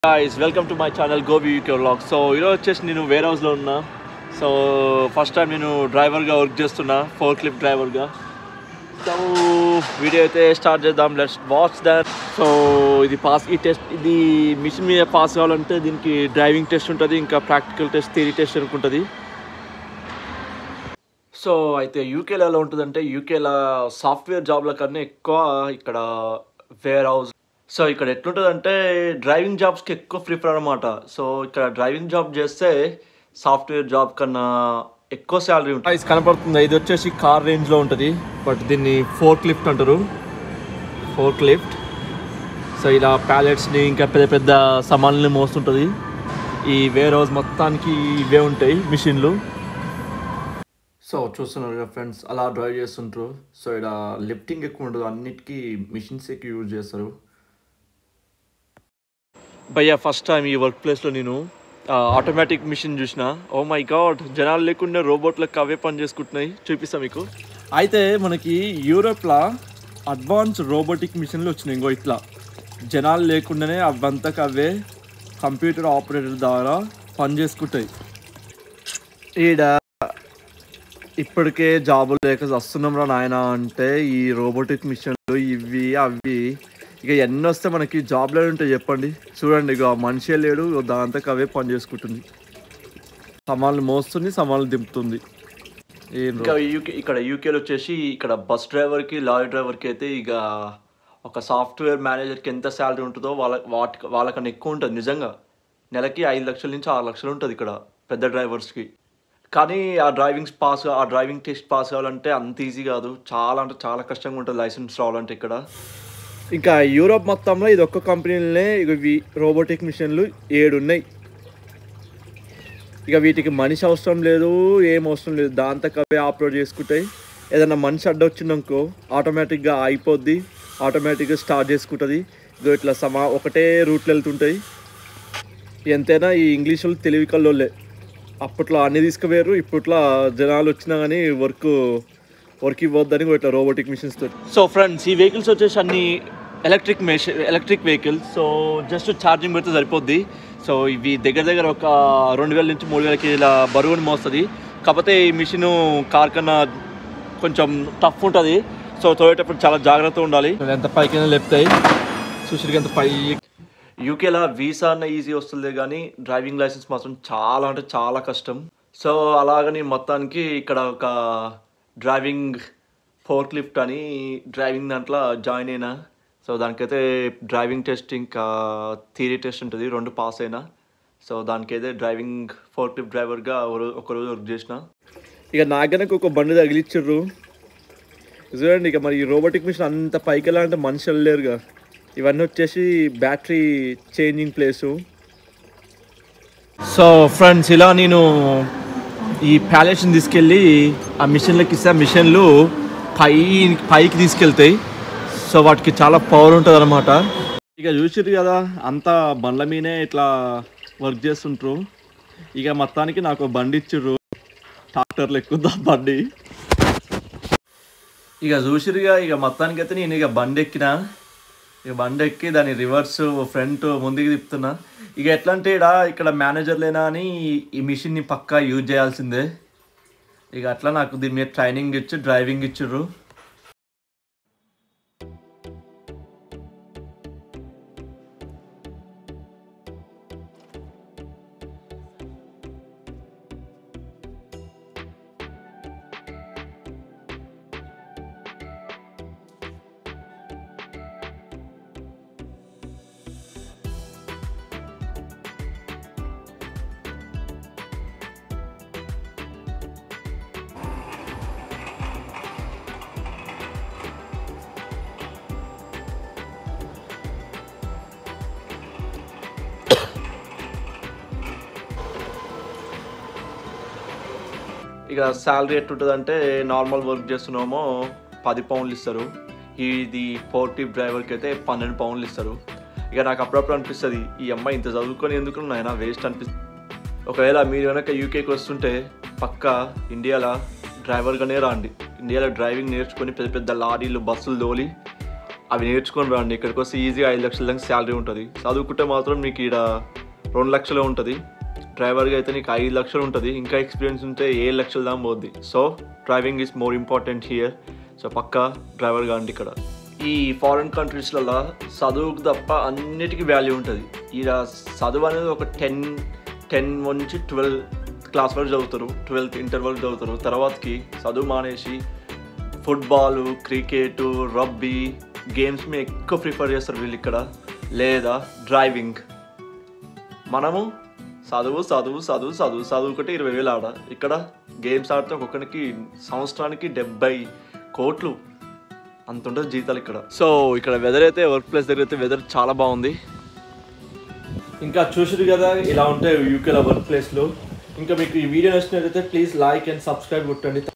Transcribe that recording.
guys welcome to my channel Gobi UK vlog so ఈరోజు వచ్చేసి నేను వేర్ హౌస్లో ఉన్నా సో ఫస్ట్ టైం నేను డ్రైవర్గా వర్క్ చేస్తున్నా ఫోర్ క్లిప్ డ్రైవర్గా సో వీడియో అయితే స్టార్ట్ చేద్దాం లెట్స్ వాచ్ దట్ సో ఇది పాస్ ఈ టెస్ట్ ఇది మిషన్ మీద పాస్ కావాలంటే దీనికి డ్రైవింగ్ టెస్ట్ ఉంటుంది ఇంకా ప్రాక్టికల్ టెస్ట్ థియరీ టెస్ట్ ఉంటుంది సో అయితే యూకేలో ఎలా ఉంటుందంటే యూకేలో సాఫ్ట్వేర్ జాబ్ల కన్నా ఎక్కువ ఇక్కడ వేర్ హౌస్ సో ఇక్కడ ఎట్లుంటుందంటే డ్రైవింగ్ జాబ్స్కి ఎక్కువ ప్రిఫర్ అనమాట సో ఇక్కడ డ్రైవింగ్ జాబ్ చేస్తే సాఫ్ట్వేర్ జాబ్ కన్నా ఎక్కువ శాలరీ ఉంటుంది ఇది కనపడుతుంది ఇది వచ్చేసి కార్ రేంజ్లో ఉంటుంది బట్ దీన్ని ఫోర్క్ లిఫ్ట్ అంటారు ఫోర్క్ లిఫ్ట్ సో ఇలా ప్యాలెట్స్ని ఇంకా పెద్ద పెద్ద సామాన్లని మోస్తుంటుంది ఈ వేర్ హౌస్ మొత్తానికి ఇవే ఉంటాయి మిషన్లు సో చూస్తున్నారు కదా ఫ్రెండ్స్ అలా డ్రైవ్ చేస్తుంటారు సో ఇక్కడ లిఫ్టింగ్ ఎక్కువ ఉండదు అన్నిటికీ మిషన్స్ ఎక్కువ యూజ్ చేస్తారు భయ్యా ఫస్ట్ టైం ఈ వర్క్ ప్లేస్లో నేను ఆటోమేటిక్ మిషన్ చూసిన ఓ మై గాడ్ జనాలు లేకుండా రోబోట్లకు అవే పని చేసుకుంటున్నాయి చూపిస్తా మీకు అయితే మనకి యూరోప్లో అడ్వాన్స్ రోబోటిక్ మిషన్లు వచ్చినాయి ఇంకో ఇట్లా జనాలు లేకుండానే అవంతకు అవే కంప్యూటర్ ఆపరేటర్ ద్వారా పని చేసుకుంటాయి ఈడ ఇప్పటికే జాబులు లేక వస్తున్నాం రా నాయన అంటే ఈ రోబోటిక్ మిషన్లు ఇవి అవి ఇక ఎన్ని వస్తే మనకి జాబ్లో ఉంటాయి చెప్పండి చూడండి ఇక మనిషే లేడు ఇగో దాంతో అవే పని చేసుకుంటుంది సమాన్లు మోస్తుంది సమాన్లు దింపుతుంది ఇంకా యూకే ఇక్కడ యూకేలో వచ్చేసి ఇక్కడ బస్ డ్రైవర్కి లారీ డ్రైవర్కి అయితే ఇక ఒక సాఫ్ట్వేర్ మేనేజర్కి ఎంత శాలరీ ఉంటుందో వాళ్ళ వాటి వాళ్ళకన్నా ఎక్కువ ఉంటుంది నిజంగా నెలకి ఐదు లక్షల నుంచి ఆరు లక్షలు ఉంటుంది ఇక్కడ పెద్ద డ్రైవర్స్కి కానీ ఆ డ్రైవింగ్ పాస్ ఆ డ్రైవింగ్ టెస్ట్ పాస్ కావాలంటే అంత ఈజీ కాదు చాలా అంటే చాలా కష్టంగా ఉంటుంది లైసెన్స్ రావాలంటే ఇక్కడ ఇంకా యూరోప్ మొత్తంలో ఇది ఒక్క కంపెనీలనే ఇవి రోబోటిక్ మిషన్లు ఏడు ఉన్నాయి ఇక వీటికి మనిషి అవసరం లేదు ఏం అవసరం లేదు దాంతో అవే అప్లోడ్ చేసుకుంటాయి ఏదైనా మనిషి అడ్డ వచ్చిందనుకో ఆటోమేటిక్గా అయిపోద్ది ఆటోమేటిక్గా స్టార్ట్ చేసుకుంటుంది ఇదో ఇట్లా సమా ఒకటే రూట్లో వెళ్తుంటాయి ఎంతైనా ఈ ఇంగ్లీష్ వాళ్ళు తెలివి కల్లోలే అప్పట్లో అన్ని తీసుకుపోయారు ఇప్పట్లో జనాలు వచ్చినా కానీ వర్క్ వర్క్ ఇవ్వద్దని ఇట్లా రోబోటిక్ మిషన్స్ తోటి సో ఫ్రెండ్స్ ఈ వెహికల్స్ వచ్చేసి అన్ని electric machine electric vehicles so just charging పెడితే సరిపోద్ది సో ఇవి దగ్గర దగ్గర ఒక రెండు వేల నుంచి మూడు వేల కేజీల బరువుని మోస్తుంది కాకపోతే ఈ మిషన్ కార్ కన్నా కొంచెం టఫ్ ఉంటుంది సో తోడేటప్పుడు చాలా జాగ్రత్తగా ఉండాలి ఎంత పైకైనా లేపుతాయి చూసి ఎంత పై యూకేలో వీసా అన్న ఈజీ వస్తుంది కానీ డ్రైవింగ్ లైసెన్స్ మాత్రం చాలా అంటే చాలా కష్టం సో అలాగని మొత్తానికి ఇక్కడ ఒక డ్రైవింగ్ ఫోర్క్ లిఫ్ట్ అని డ్రైవింగ్ దాంట్లో జాయిన్ అయినా సో దానికైతే డ్రైవింగ్ టెస్ట్ ఇంకా థియరీ టెస్ట్ ఉంటుంది రెండు పాస్ అయినా సో దానికైతే డ్రైవింగ్ ఫోర్క్ లిఫ్ట్ డ్రైవర్గా ఒకరోజు వర్క్ చేసిన ఇక నాగనకు ఒక బండి తగిలిచ్చిర్రు చూడండి ఇక మరి ఈ రోబోటిక్ మిషన్ అంత పైకి వెళ్ళాలంటే మనిషి వెళ్ళలేరుగా ఇవన్నీ వచ్చేసి battery changing place so friends ఇలా నేను ఈ ప్యాలెట్స్ని తీసుకెళ్ళి ఆ మిషన్లకి ఇస్తే ఆ మిషన్లు పై పైకి తీసుకెళ్తాయి సో వాటికి చాలా పవర్ ఉంటుంది అనమాట ఇక చూసిర్రు కదా అంతా బండ్ల మీదే ఇట్లా వర్క్ చేస్తుంటారు ఇక మొత్తానికి నాకు ఒక బండి ఇచ్చిర్రు ట్రాక్టర్లు ఎక్కుద్దా బండి ఇక చూసిరుగా ఇక మొత్తానికి అయితే నేను ఇక బండి ఎక్కిన ఇక బండి ఎక్కి దాని రివర్స్ ఫ్రంట్ ముందుకు తిప్పుతున్నా ఇక ఎట్లా అంటే ఇడ ఇక్కడ మేనేజర్ లేనా అని ఈ మిషన్ని పక్కా యూజ్ చేయాల్సిందే ఇక అట్లా నాకు దీని మీద ట్రైనింగ్ ఇచ్చి డ్రైవింగ్ ఇచ్చిర్రు ఇక శాలరీ ఎట్టుంటుంది అంటే నార్మల్ వర్క్ చేస్తున్నామో పది పౌండ్లు ఇస్తారు ఇది ఫోర్ టిప్ డ్రైవర్కి అయితే పన్నెండు పౌండ్లు ఇస్తారు ఇక నాకు అప్పుడప్పుడు అనిపిస్తుంది ఈ అమ్మాయి ఇంత చదువుకొని ఎందుకు నాయన వేస్ట్ అనిపిస్తుంది ఒకవేళ మీరు కనుక యూకేకి వస్తుంటే పక్కా ఇండియాలో డ్రైవర్గానే రాండి ఇండియాలో డ్రైవింగ్ నేర్చుకొని పెద్ద పెద్ద లారీలు బస్సులు తోలి అవి నేర్చుకొని రండి ఇక్కడికి వస్తే ఈజీగా ఐదు లక్షల దాకా శాలరీ ఉంటుంది చదువుకుంటే మాత్రం మీకు ఇక్కడ రెండు లక్షలు ఉంటుంది డ్రైవర్గా అయితే నీకు ఐదు లక్షలు ఉంటుంది ఇంకా ఎక్స్పీరియన్స్ ఉంటే ఏడు లక్షలు దాకా పోద్ది so driving is more important here so పక్కా డ్రైవర్ కాండి ఇక్కడ ఈ ఫారిన్ కంట్రీస్లలో చదువుకు తప్ప అన్నిటికీ వాల్యూ ఉంటుంది ఈడ చదువు అనేది ఒక టెన్ టెన్ నుంచి ట్వెల్వ్ క్లాస్ వరకు చదువుతారు ట్వెల్త్ ఇంటర్ వరకు చదువుతారు తర్వాతకి చదువు మానేసి ఫుట్బాల్ క్రికెట్ రబ్బీ గేమ్స్ మీద ఎక్కువ ప్రిఫర్ చేస్తారు వీళ్ళు ఇక్కడ లేదా డ్రైవింగ్ మనము చదువు చదువు చదువు చదువు చదువుకుంటే ఇరవై వేలు ఆడ ఇక్కడ గేమ్స్ ఆడితే ఒక్కొక్కరికి సంవత్సరానికి డెబ్బై కోట్లు అంత ఉంటుంది జీతాలు ఇక్కడ సో ఇక్కడ వెదర్ అయితే వర్క్ ప్లేస్ దగ్గర అయితే వెదర్ చాలా బాగుంది ఇంకా చూసారు కదా ఇలా ఉంటాయి యూకేలో వర్క్ ప్లేస్లో ఇంకా మీకు ఈ వీడియో నచ్చినట్లయితే ప్లీజ్ లైక్ అండ్ సబ్స్క్రైబ్ కొట్టండి